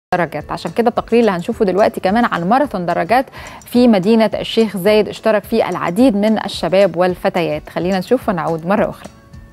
درجات عشان كده التقرير اللي هنشوفه دلوقتي كمان عن ماراثون دراجات في مدينة الشيخ زايد اشترك فيه العديد من الشباب والفتيات خلينا نشوف ونعود مرة أخرى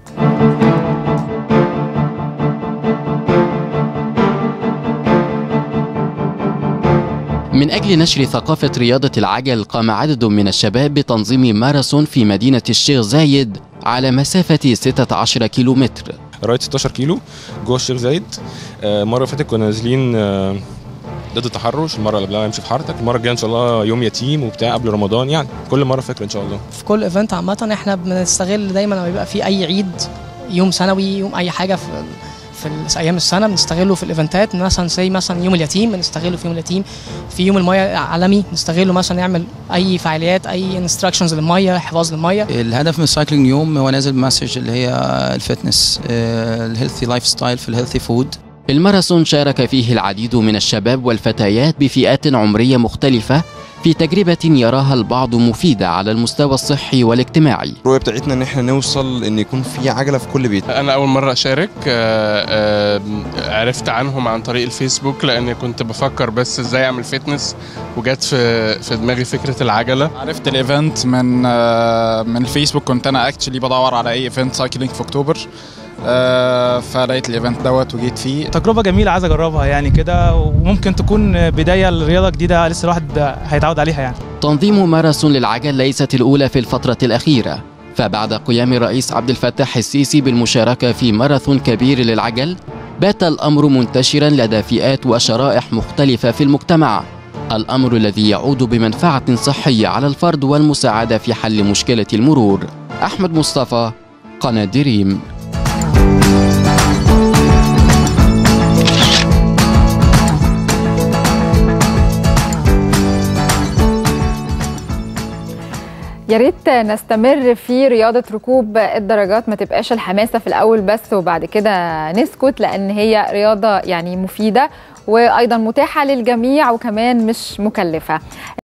من أجل نشر ثقافة رياضة العجل قام عدد من الشباب بتنظيم ماراثون في مدينة الشيخ زايد على مسافة 16 كيلومتر رايت 16 كيلو جوه الشيخ زايد آه، المره اللي فاتت كنا نازلين آه، ضد التحرش المره اللي قبلها امشي في حارتك المره الجايه ان شاء الله يوم يتيم وبتاع قبل رمضان يعني كل مره فكره ان شاء الله في كل ايفنت عامة احنا بنستغل دايما لما يبقى في اي عيد يوم سنوي يوم اي حاجة في في ال- ايام السنه بنستغله في الايفنتات مثلا زي مثلا يوم اليتيم بنستغله في يوم اليتيم في يوم الميه العالمي نستغله مثلا نعمل اي فعاليات اي انستراكشنز للميه حفاظ للميه الهدف من السايكلينج يوم هو نازل بمسج اللي هي الفتنس الهيلثي لايف ستايل في الهيلثي فود الماراثون شارك فيه العديد من الشباب والفتيات بفئات عمرية مختلفة في تجربة يراها البعض مفيدة على المستوى الصحي والاجتماعي الرؤيه بتاعتنا ان احنا نوصل ان يكون في عجله في كل بيت انا اول مره اشارك آه، آه، عرفت عنهم عن طريق الفيسبوك لاني كنت بفكر بس ازاي اعمل فيتنس وجت في في دماغي فكره العجله عرفت الايفنت من آه، من الفيسبوك كنت انا اكشلي بدور على اي ايفنت سايكلينج في اكتوبر آه، فلقيت الايفنت دوت وجيت فيه تجربة جميلة عايز أجربها يعني كده وممكن تكون بداية لرياضة جديدة لسه الواحد هيتعود عليها يعني تنظيم ماراثون للعجل ليست الأولى في الفترة الأخيرة فبعد قيام الرئيس عبد الفتاح السيسي بالمشاركة في ماراثون كبير للعجل بات الأمر منتشرا لدى فئات وشرائح مختلفة في المجتمع الأمر الذي يعود بمنفعة صحية على الفرد والمساعدة في حل مشكلة المرور أحمد مصطفى قناة دريم يا ريت نستمر في رياضة ركوب الدراجات ما تبقاش الحماسة في الأول بس وبعد كده نسكت لأن هي رياضة يعني مفيدة وأيضا متاحة للجميع وكمان مش مكلفة